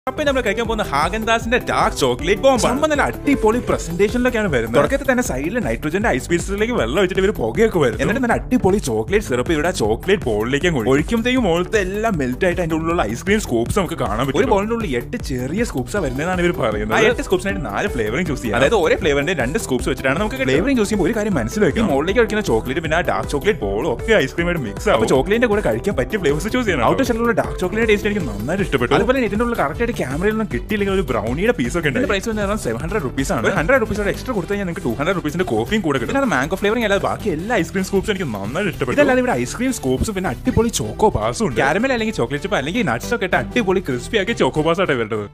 അപ്പൊ നമ്മൾ കഴിക്കാൻ പോകുന്ന ഹാഗൻദാസിന്റെ ഡാർക്ക് ചോക്ലേറ്റ് ബോംബ് സംഭവം നല്ല അടിപൊളി പ്രസന്റേഷനിലൊക്കെയാണ് വരുന്നത് തുടക്കത്തിൽ തന്നെ സൈഡിൽ നൈട്രോജന്റെ ഐസ് പീസിലേക്ക് വെള്ളം ഒഴിച്ചിട്ട് ഇവർ പുകയൊക്കെ വരും എന്നിട്ട് നല്ല അടിപൊളി ചോക്ലേറ്റ് സിറപ്പ് ഇവിടെ ചോക്ലേറ്റ് ബോളിലേക്ക് ഒഴിക്കുമ്പോഴത്തേക്കും മുകളിലത്തെ എല്ലാം മെൽറ്റ് ആയിട്ട് അതിന്റെ ഉള്ളിലുള്ള ഐസ്ക്രീം സ്കൂപ്സ് നമുക്ക് കാണാൻ പറ്റും ഒരു ബോളിന്റെ ഉള്ളിൽ എട്ട് ചെറിയ സ്കൂപ്സ് വരുന്നതാണ് ഇവർ പറയുന്നത് ആ എട്ട് സ്കൂപ്സിനായിട്ട് നാല് ഫ്ലേവറിംഗ് ചൂസ് ചെയ്യാം അതായത് ഒരേ ഫ്ലേവറിന്റെ രണ്ട് സ്കൂപ്സ് വെച്ചിട്ടാണ് നമുക്ക് ഫ്ലേവറിംഗ് ചൂസ് ചെയ്യുമ്പോൾ ഒരു കാര്യം മനസ്സിലാക്കി മുകളിലേക്ക് കഴിക്കുന്ന ചോക്ലേറ്റ് പിന്നെ ആ ഡാർക്ക് ചോക്ലേറ്റ് ബോളും ഒക്കെ ഐസ്ക്രീമായിട്ട് മിക്സ് ആവും ചോക്ലേറ്റിന്റെ കൂടെ കഴിക്കാൻ പറ്റിയ ഫ്ലേവേഴ്സ് ചൂസ് ചെയ്യണം ഔട്ടർ ഷെല്ലുള്ള ഡാർക്ക് ചോക്ലേറ്റ് ടേസ്റ്റ് എനിക്ക് നന്നായിട്ട് ഇഷ്ടപ്പെട്ടു അതുപോലെ തന്നെ ഇതിന്റെ ഉള്ളിൽ കറക്റ്റ് ആയിട്ട് ക്യാമറയിൽ ഒന്നും കിട്ടിയില്ലെങ്കിൽ ഒരു ബ്രൗണിയുടെ പീസ് ഒക്കെ ഉണ്ട് പ്രൈസ് വന്ന് സെവൻ ഹൺഡ്രഡ് റുപ്പീസ് ആണ് ഹൺഡ്രഡ് റുപ്പീസ് എക്സ്ട്രാ കൊടുത്തു കഴിഞ്ഞാൽ നിങ്ങൾക്ക് ടു ഹൺഡ്രഡ് റുപ്പീസിന്റെ കോഫിയും കൂടെ കിട്ടും അത് മാംഗോ ഫ്ലേവറിംഗ് അല്ലാതെ ബാക്കി എല്ലാ ഐസ്ക്രീം സ്കൂപ്സും എനിക്ക് നന്നായിട്ട് ഇഷ്ടപ്പെട്ടു ഇതല്ലാതെ ഇവിടെ ഐസ്ക്രീം സ്കൂപ്സും പിന്നെ അടിപൊളി ചോക്കോ പാസും ഉണ്ട് കാരമൽ അല്ലെങ്കിൽ ചോക്ലേറ്റ് ചിപ്പ് അല്ലെങ്കിൽ നട്ട്സ് ഒക്കെ ഇട്ട് അടിപൊളി ക്രിസ്പി ആക്കി ചോക്കോ പാസ് ആയിട്ട് വരുന്നത്